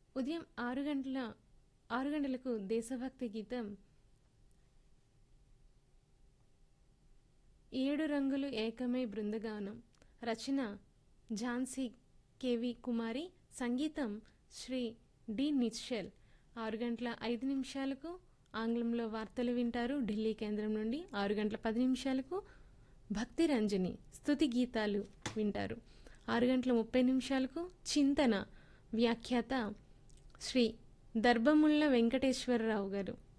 ఉదయం ఆరు గంటల ఆరు గంటలకు దేశభక్తి గీతం ఏడు రంగులు ఏకమై బృందగానం రచన ఝాన్సీ కేవి కుమారి సంగీతం శ్రీ డి నిశ్చల్ ఆరు గంటల ఐదు నిమిషాలకు ఆంగ్లంలో వార్తలు వింటారు ఢిల్లీ కేంద్రం నుండి ఆరు గంటల పది నిమిషాలకు భక్తి రంజని స్తుతి గీతాలు వింటారు ఆరు గంటల ముప్పై నిమిషాలకు చింతన వ్యాఖ్యాత శ్రీ దర్భముళ్ళ వెంకటేశ్వరరావు గారు